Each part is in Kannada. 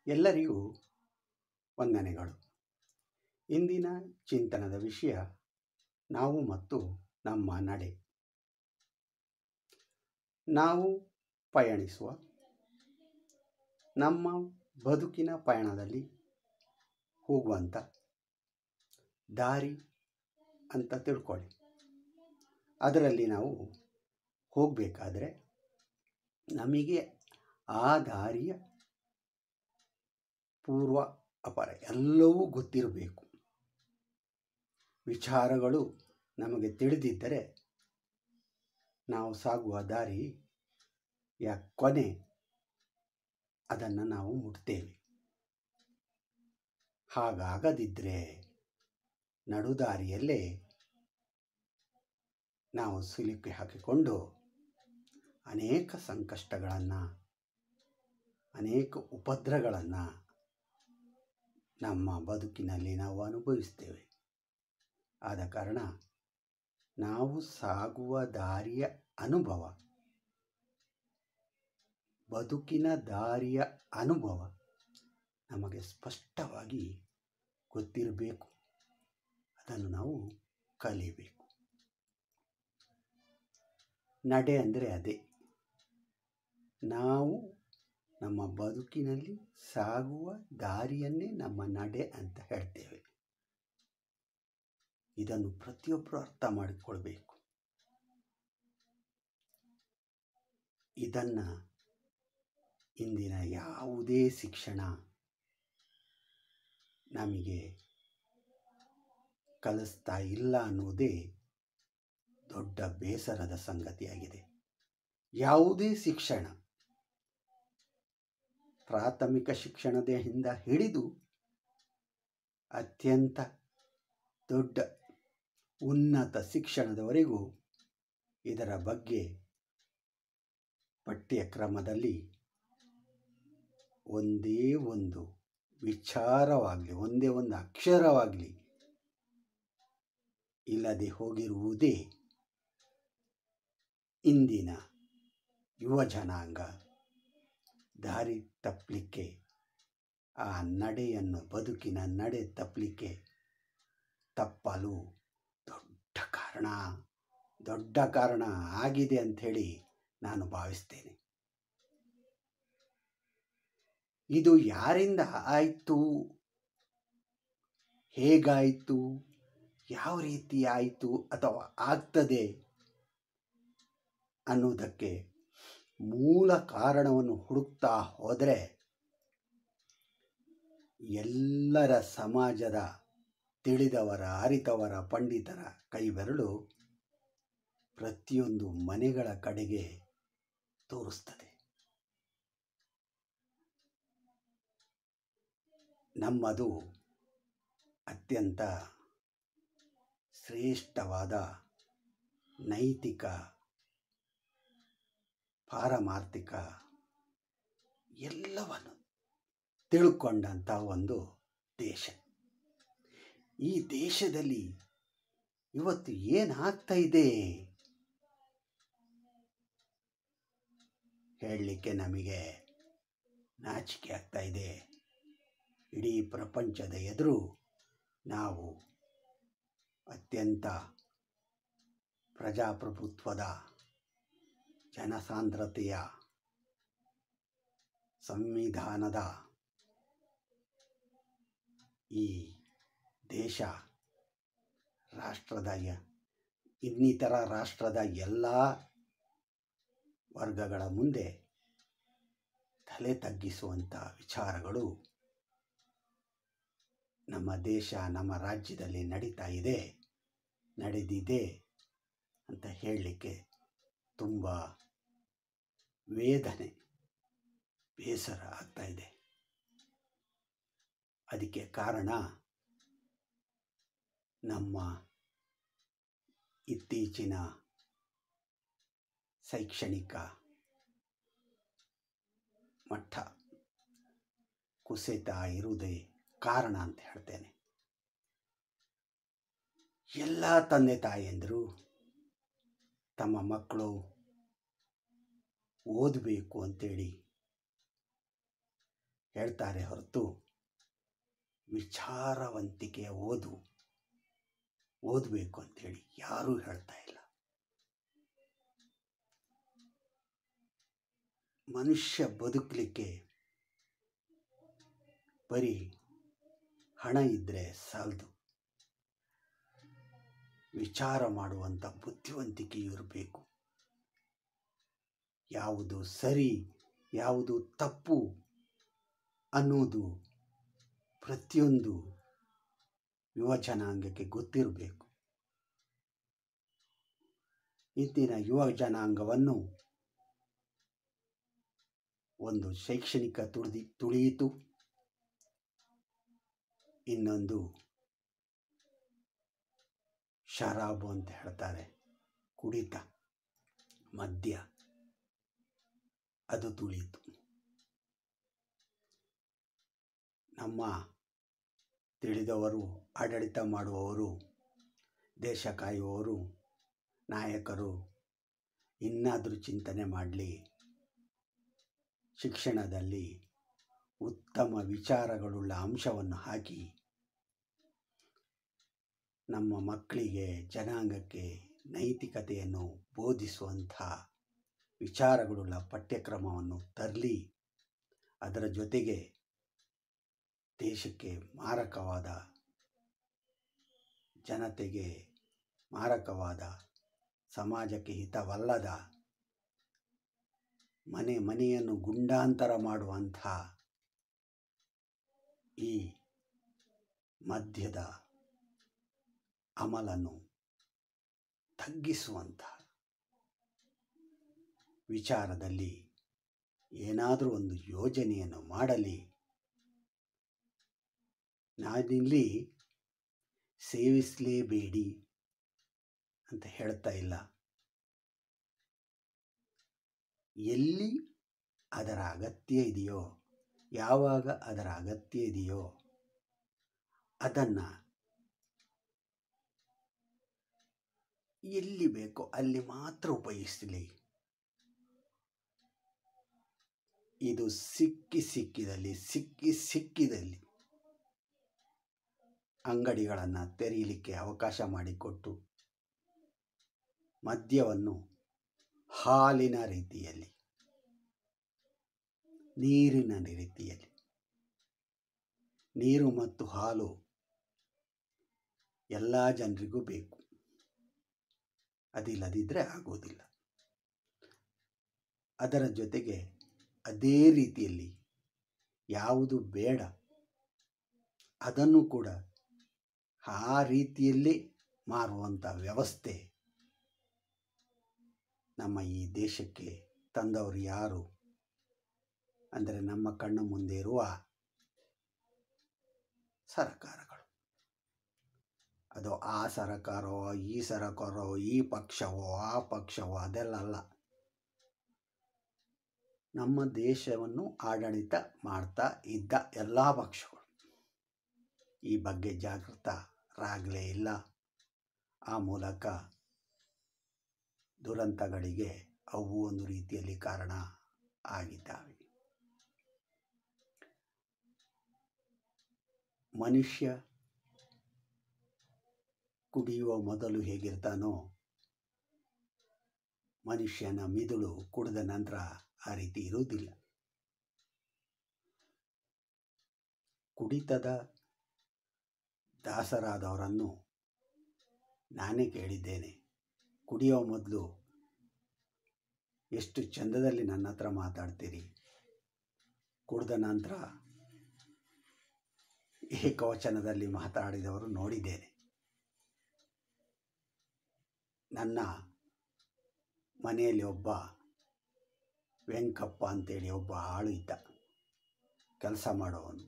ಎಲ್ಲರಿಗೂ ವಂದನೆಗಳು ಇಂದಿನ ಚಿಂತನದ ವಿಷಯ ನಾವು ಮತ್ತು ನಮ್ಮ ನಡೆ ನಾವು ಪಯಣಿಸುವ ನಮ್ಮ ಬದುಕಿನ ಪಯಣದಲ್ಲಿ ಹೋಗುವಂಥ ದಾರಿ ಅಂತ ತಿಳ್ಕೊಳ್ಳಿ ಅದರಲ್ಲಿ ನಾವು ಹೋಗಬೇಕಾದ್ರೆ ನಮಗೆ ಆ ದಾರಿಯ ಪೂರ್ವ ಅಪರ ಎಲ್ಲವೂ ಗೊತ್ತಿರಬೇಕು ವಿಚಾರಗಳು ನಮಗೆ ತಿಳಿದಿದ್ದರೆ ನಾವು ಸಾಗುವ ದಾರಿಯ ಕೊನೆ ಅದನ್ನು ನಾವು ಮುಟ್ತೇವೆ ಹಾಗಾಗದಿದ್ದರೆ ನಡುದಾರಿಯಲ್ಲೇ ನಾವು ಸಿಲುಕಿ ಹಾಕಿಕೊಂಡು ಅನೇಕ ಸಂಕಷ್ಟಗಳನ್ನು ಅನೇಕ ಉಪದ್ರಗಳನ್ನು ನಮ್ಮ ಬದುಕಿನಲ್ಲಿ ನಾವು ಅನುಭವಿಸ್ತೇವೆ ಆದ ಕಾರಣ ನಾವು ಸಾಗುವ ದಾರಿಯ ಅನುಭವ ಬದುಕಿನ ದಾರಿಯ ಅನುಭವ ನಮಗೆ ಸ್ಪಷ್ಟವಾಗಿ ಗೊತ್ತಿರಬೇಕು ಅದನ್ನು ನಾವು ಕಲಿಬೇಕು ನಡೆ ಅಂದರೆ ಅದೇ ನಾವು ನಮ್ಮ ಬದುಕಿನಲ್ಲಿ ಸಾಗುವ ದಾರಿಯನ್ನೇ ನಮ್ಮ ನಡೆ ಅಂತ ಹೇಳ್ತೇವೆ ಇದನ್ನು ಪ್ರತಿಯೊಬ್ಬರು ಅರ್ಥ ಮಾಡಿಕೊಳ್ಬೇಕು ಇದನ್ನು ಇಂದಿನ ಯಾವುದೇ ಶಿಕ್ಷಣ ನಮಗೆ ಕಲಿಸ್ತಾ ಇಲ್ಲ ಅನ್ನೋದೇ ದೊಡ್ಡ ಬೇಸರದ ಸಂಗತಿಯಾಗಿದೆ ಯಾವುದೇ ಶಿಕ್ಷಣ ಪ್ರಾಥಮಿಕ ಶಿಕ್ಷಣದಿಂದ ಹಿಡಿದು ಅತ್ಯಂತ ದೊಡ್ಡ ಉನ್ನತ ಶಿಕ್ಷಣದವರೆಗೂ ಇದರ ಬಗ್ಗೆ ಪಠ್ಯಕ್ರಮದಲ್ಲಿ ಒಂದೇ ಒಂದು ವಿಚಾರವಾಗಲಿ ಒಂದೇ ಒಂದು ಅಕ್ಷರವಾಗಲಿ ಇಲ್ಲದೆ ಹೋಗಿರುವುದೇ ಇಂದಿನ ಯುವ ಜನಾಂಗ ದಾರಿ ತಪ್ಪಲಿಕ್ಕೆ ಆ ನಡೆಯನ್ನು ಬದುಕಿನ ನಡೆ ತಪ್ಪಲಿಕ್ಕೆ ತಪ್ಪಲು ದೊಡ್ಡ ಕಾರಣ ದೊಡ್ಡ ಕಾರಣ ಆಗಿದೆ ಅಂಥೇಳಿ ನಾನು ಭಾವಿಸ್ತೇನೆ ಇದು ಯಾರಿಂದ ಆಯಿತು ಹೇಗಾಯಿತು ಯಾವ ರೀತಿ ಆಯಿತು ಅಥವಾ ಆಗ್ತದೆ ಅನ್ನೋದಕ್ಕೆ ಮೂಲ ಕಾರಣವನ್ನು ಹುಡುಕ್ತಾ ಹೋದರೆ ಎಲ್ಲರ ಸಮಾಜದ ತಿಳಿದವರ ಅರಿತವರ ಪಂಡಿತರ ಕೈಬೆರಳು ಪ್ರತಿಯೊಂದು ಮನೆಗಳ ಕಡೆಗೆ ತೋರಿಸ್ತದೆ ನಮ್ಮದು ಅತ್ಯಂತ ಶ್ರೇಷ್ಠವಾದ ನೈತಿಕ ಪಾರಮಾರ್ಥಿಕ ಎಲ್ಲವನ್ನು ತಿಳ್ಕೊಂಡಂಥ ಒಂದು ದೇಶ ಈ ದೇಶದಲ್ಲಿ ಇವತ್ತು ಏನಾಗ್ತಾ ಇದೆ ಹೇಳಲಿಕ್ಕೆ ನಮಗೆ ನಾಚಿಕೆ ಆಗ್ತಾ ಇದೆ ಇಡೀ ಪ್ರಪಂಚದ ಎದುರು ನಾವು ಅತ್ಯಂತ ಪ್ರಜಾಪ್ರಭುತ್ವದ ಜನಸಾಂದ್ರತೆಯ ಸಂವಿಧಾನದ ಈ ದೇಶ ರಾಷ್ಟ್ರದ ಇನ್ನಿತರ ರಾಷ್ಟ್ರದ ಎಲ್ಲ ವರ್ಗಗಳ ಮುಂದೆ ತಲೆ ತಗ್ಗಿಸುವಂಥ ವಿಚಾರಗಳು ನಮ್ಮ ದೇಶ ನಮ್ಮ ರಾಜ್ಯದಲ್ಲಿ ನಡೀತಾ ಇದೆ ನಡೆದಿದೆ ಅಂತ ಹೇಳಲಿಕ್ಕೆ ತುಂಬ ವೇದನೆ ಬೇಸರ ಆಗ್ತಾ ಇದೆ ಅದಕ್ಕೆ ಕಾರಣ ನಮ್ಮ ಇತ್ತೀಚಿನ ಶೈಕ್ಷಣಿಕ ಮಟ್ಟ ಕುಸಿತ ಇರುವುದೇ ಕಾರಣ ಅಂತ ಹೇಳ್ತೇನೆ ಎಲ್ಲ ತಂದೆ ತಾಯಿಯಂದರು ತಮ್ಮ ಮಕ್ಕಳು ಓದಬೇಕು ಅಂತೇಳಿ ಹೇಳ್ತಾರೆ ಹೊರತು ವಿಚಾರವಂತಿಕೆಯ ಓದು ಓದಬೇಕು ಅಂಥೇಳಿ ಯಾರೂ ಹೇಳ್ತಾ ಇಲ್ಲ ಮನುಷ್ಯ ಬದುಕಲಿಕ್ಕೆ ಬರೀ ಹಣ ಇದ್ದರೆ ಸಾಲದು ವಿಚಾರ ಮಾಡುವಂಥ ಬುದ್ಧಿವಂತಿಕೆಯೂ ಇರಬೇಕು ಯಾವುದು ಸರಿ ಯಾವುದು ತಪ್ಪು ಅನ್ನೋದು ಪ್ರತಿಯೊಂದು ಯುವ ಜನಾಂಗಕ್ಕೆ ಗೊತ್ತಿರಬೇಕು ಇಂದಿನ ಯುವ ಜನಾಂಗವನ್ನು ಒಂದು ಶೈಕ್ಷಣಿಕ ತುಳಿದಿ ತುಳಿಯಿತು ಇನ್ನೊಂದು ಶರಾಬು ಅಂತ ಹೇಳ್ತಾರೆ ಕುಡಿತ ಮದ್ಯ ಅದು ತುಳಿಯಿತು ನಮ್ಮ ತಿಳಿದವರು ಆಡಳಿತ ಮಾಡುವವರು ದೇಶ ಕಾಯುವವರು ನಾಯಕರು ಇನ್ನಾದರೂ ಚಿಂತನೆ ಮಾಡಲಿ ಶಿಕ್ಷಣದಲ್ಲಿ ಉತ್ತಮ ವಿಚಾರಗಳುಳ್ಳ ಅಂಶವನ್ನು ಹಾಕಿ ನಮ್ಮ ಮಕ್ಕಳಿಗೆ ಜನಾಂಗಕ್ಕೆ ನೈತಿಕತೆಯನ್ನು ಬೋಧಿಸುವಂಥ ವಿಚಾರಗಳುಳ್ಳ ಪಠ್ಯಕ್ರಮವನ್ನು ತರಲಿ ಅದರ ಜೊತೆಗೆ ದೇಶಕ್ಕೆ ಮಾರಕವಾದ ಜನತೆಗೆ ಮಾರಕವಾದ ಸಮಾಜಕ್ಕೆ ಹಿತವಲ್ಲದ ಮನೆ ಮನೆಯನ್ನು ಗುಂಡಾಂತರ ಮಾಡುವಂಥ ಈ ಮದ್ಯದ ಅಮಲನ್ನು ತಗ್ಗಿಸುವಂಥ ವಿಚಾರದಲ್ಲಿ ಏನಾದರೂ ಒಂದು ಯೋಜನೆಯನ್ನು ಮಾಡಲಿ ನಾನಿಲ್ಲಿ ಸೇವಿಸಲೇಬೇಡಿ ಅಂತ ಹೇಳ್ತಾ ಇಲ್ಲ ಎಲ್ಲಿ ಅದರ ಅಗತ್ಯ ಇದೆಯೋ ಯಾವಾಗ ಅದರ ಅಗತ್ಯ ಇದೆಯೋ ಅದನ್ನು ಎಲ್ಲಿ ಬೇಕೋ ಅಲ್ಲಿ ಮಾತ್ರ ಉಪಯೋಗಿಸಲಿ ಇದು ಸಿಕ್ಕಿ ಸಿಕ್ಕಿದಲ್ಲಿ ಸಿಕ್ಕಿ ಸಿಕ್ಕಿದಲ್ಲಿ ಅಂಗಡಿಗಳನ್ನು ತೆರೆಯಲಿಕ್ಕೆ ಅವಕಾಶ ಮಾಡಿಕೊಟ್ಟು ಮದ್ಯವನ್ನು ಹಾಲಿನ ರೀತಿಯಲ್ಲಿ ನೀರಿನ ರೀತಿಯಲ್ಲಿ ನೀರು ಮತ್ತು ಹಾಲು ಎಲ್ಲ ಜನರಿಗೂ ಬೇಕು ಅದಿಲ್ಲದಿದ್ದರೆ ಆಗೋದಿಲ್ಲ ಅದರ ಜೊತೆಗೆ ಅದೇ ರೀತಿಯಲ್ಲಿ ಯಾವುದು ಬೇಡ ಅದನ್ನು ಕೂಡ ಆ ರೀತಿಯಲ್ಲಿ ಮಾರುವಂಥ ವ್ಯವಸ್ಥೆ ನಮ್ಮ ಈ ದೇಶಕ್ಕೆ ತಂದವರು ಯಾರು ಅಂದರೆ ನಮ್ಮ ಕಣ್ಣು ಮುಂದೆ ಇರುವ ಸರಕಾರಗಳು ಅದು ಆ ಸರಕಾರವೋ ಈ ಸರಕಾರವೋ ಈ ಪಕ್ಷವೋ ಆ ಪಕ್ಷವೋ ಅದೆಲ್ಲ ಅಲ್ಲ ನಮ್ಮ ದೇಶವನ್ನು ಆಡಳಿತ ಮಾಡ್ತಾ ಇದ್ದ ಎಲ್ಲ ಪಕ್ಷಗಳು ಈ ಬಗ್ಗೆ ಜಾಗೃತರಾಗಲೇ ಇಲ್ಲ ಆ ಮೂಲಕ ದುರಂತಗಳಿಗೆ ಅವು ಒಂದು ರೀತಿಯಲ್ಲಿ ಕಾರಣ ಆಗಿದ್ದಾವೆ ಮನುಷ್ಯ ಕುಡಿಯುವ ಮೊದಲು ಹೇಗಿರ್ತಾನೋ ಮನುಷ್ಯನ ಮಿದುಳು ಕುಡಿದ ನಂತರ ಆ ರೀತಿ ಇರುವುದಿಲ್ಲ ಕುಡಿತದ ದಾಸರಾದವರನ್ನು ನಾನೇ ಕೇಳಿದ್ದೇನೆ ಕುಡಿಯೋ ಮೊದಲು ಎಷ್ಟು ಚಂದದಲ್ಲಿ ನನ್ನ ಹತ್ರ ಮಾತಾಡ್ತೀರಿ ಕುಡಿದ ನಂತರ ಏಕವಚನದಲ್ಲಿ ಮಾತಾಡಿದವರು ನೋಡಿದ್ದೇನೆ ನನ್ನ ಮನೆಯಲ್ಲಿ ಒಬ್ಬ ವೆಂಕಪ್ಪ ಅಂತೇಳಿ ಒಬ್ಬ ಆಳು ಇದ್ದ ಕೆಲಸ ಮಾಡೋವನು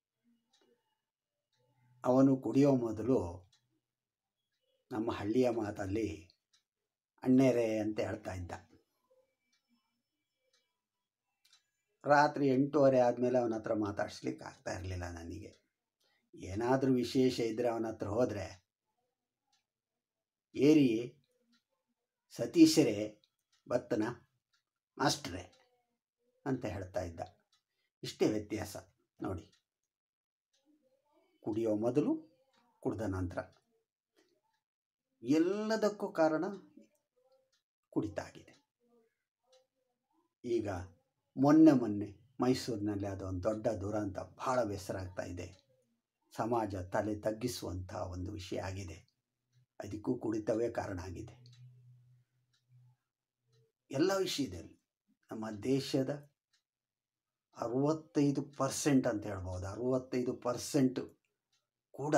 ಅವನು ಕುಡಿಯೋ ಮೊದಲು ನಮ್ಮ ಹಳ್ಳಿಯ ಮಾತಲ್ಲಿ ಅಣ್ಣೇರೆ ಅಂತ ಹೇಳ್ತಾ ಇದ್ದ ರಾತ್ರಿ ಎಂಟೂವರೆ ಆದಮೇಲೆ ಅವನ ಹತ್ರ ಮಾತಾಡ್ಸ್ಲಿಕ್ಕೆ ಆಗ್ತಾ ಇರಲಿಲ್ಲ ನನಗೆ ಏನಾದರೂ ವಿಶೇಷ ಇದ್ದರೆ ಅವನ ಹತ್ರ ಹೋದರೆ ಏರಿ ಸತೀಶರೇ ಬತ್ತನ ಮಾಸ್ಟ್ರೇ ಅಂತ ಹೇಳ್ತಾ ಇದ್ದ ಇಷ್ಟೇ ವ್ಯತ್ಯಾಸ ನೋಡಿ ಕುಡಿಯೋ ಮೊದಲು ಕುಡಿದ ನಂತರ ಎಲ್ಲದಕ್ಕೂ ಕಾರಣ ಕುಡಿತಾಗಿದೆ ಈಗ ಮೊನ್ನೆ ಮೊನ್ನೆ ಮೈಸೂರಿನಲ್ಲಿ ಅದೊಂದು ದೊಡ್ಡ ದುರಂತ ಭಾಳ ಬೇಸರಾಗ್ತಾ ಇದೆ ಸಮಾಜ ತಲೆ ತಗ್ಗಿಸುವಂಥ ಒಂದು ವಿಷಯ ಆಗಿದೆ ಅದಕ್ಕೂ ಕುಡಿತವೇ ಕಾರಣ ಆಗಿದೆ ಎಲ್ಲ ವಿಷಯದಲ್ಲಿ ನಮ್ಮ ದೇಶದ ಅರುವತ್ತೈದು ಪರ್ಸೆಂಟ್ ಅಂತ ಹೇಳ್ಬೋದು ಅರುವತ್ತೈದು ಪರ್ಸೆಂಟ್ ಕೂಡ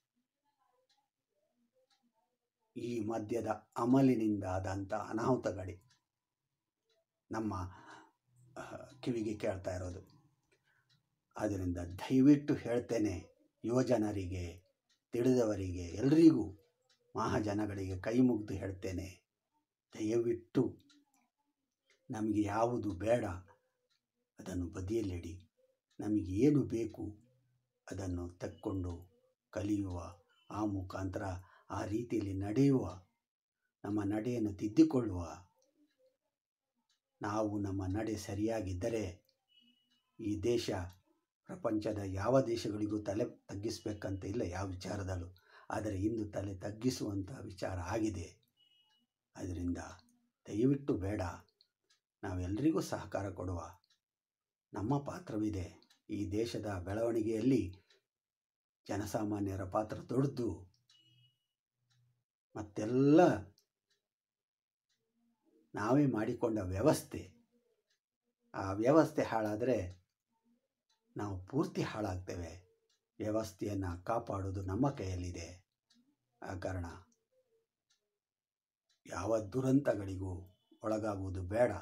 ಈ ಮದ್ಯದ ಅಮಲಿನಿಂದ ಆದಂಥ ಅನಾಹುತಗಳೇ ನಮ್ಮ ಆ, ಕಿವಿಗೆ ಕೇಳ್ತಾ ಇರೋದು ಆದ್ದರಿಂದ ದಯವಿಟ್ಟು ಹೇಳ್ತೇನೆ ಯುವಜನರಿಗೆ ತಿಳಿದವರಿಗೆ ಎಲ್ರಿಗೂ ಮಹಾಜನಗಳಿಗೆ ಕೈ ಮುಗಿದು ಹೇಳ್ತೇನೆ ದಯವಿಟ್ಟು ನಮಗೆ ಯಾವುದು ಬೇಡ ಅದನ್ನು ಬದಿಯಲ್ಲಿಡಿ ನಮಗೆ ಏನು ಬೇಕು ಅದನ್ನು ತೆಕ್ಕೊಂಡು ಕಲಿಯುವ ಆ ಮುಖಾಂತರ ಆ ರೀತಿಯಲ್ಲಿ ನಡೆಯುವ ನಮ್ಮ ನಡೆಯನ್ನು ತಿದ್ದಿಕೊಳ್ಳುವ ನಾವು ನಮ್ಮ ನಡೆ ಸರಿಯಾಗಿದ್ದರೆ ಈ ದೇಶ ಪ್ರಪಂಚದ ಯಾವ ದೇಶಗಳಿಗೂ ತಲೆ ತಗ್ಗಿಸ್ಬೇಕಂತ ಇಲ್ಲ ಯಾವ ವಿಚಾರದಲ್ಲೂ ಆದರೆ ಇಂದು ತಲೆ ತಗ್ಗಿಸುವಂಥ ವಿಚಾರ ಆಗಿದೆ ಅದರಿಂದ ದಯವಿಟ್ಟು ಬೇಡ ನಾವೆಲ್ಲರಿಗೂ ಸಹಕಾರ ಕೊಡುವ ನಮ್ಮ ಪಾತ್ರವಿದೆ ಈ ದೇಶದ ಬೆಳವಣಿಗೆಯಲ್ಲಿ ಜನಸಾಮಾನ್ಯರ ಪಾತ್ರ ದೊಡ್ಡದು ಮತ್ತೆಲ್ಲ ನಾವೇ ಮಾಡಿಕೊಂಡ ವ್ಯವಸ್ಥೆ ಆ ವ್ಯವಸ್ಥೆ ಹಾಳಾದರೆ ನಾವು ಪೂರ್ತಿ ಹಾಳಾಗ್ತೇವೆ ವ್ಯವಸ್ಥೆಯನ್ನು ಕಾಪಾಡೋದು ನಮ್ಮ ಕೈಯಲ್ಲಿದೆ ಆ ಕಾರಣ ಯಾವ ದುರಂತಗಳಿಗೂ ಒಳಗಾಗುವುದು ಬೇಡ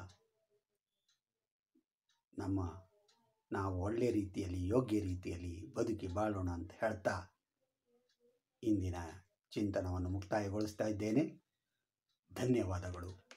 ನಮ್ಮ ನಾವು ಒಳ್ಳೆ ರೀತಿಯಲ್ಲಿ ಯೋಗ್ಯ ರೀತಿಯಲ್ಲಿ ಬದುಕಿ ಬಾಳೋಣ ಅಂತ ಹೇಳ್ತಾ ಇಂದಿನ ಚಿಂತನವನ್ನು ಮುಕ್ತಾಯಗೊಳಿಸ್ತಾ ಇದ್ದೇನೆ ಧನ್ಯವಾದಗಳು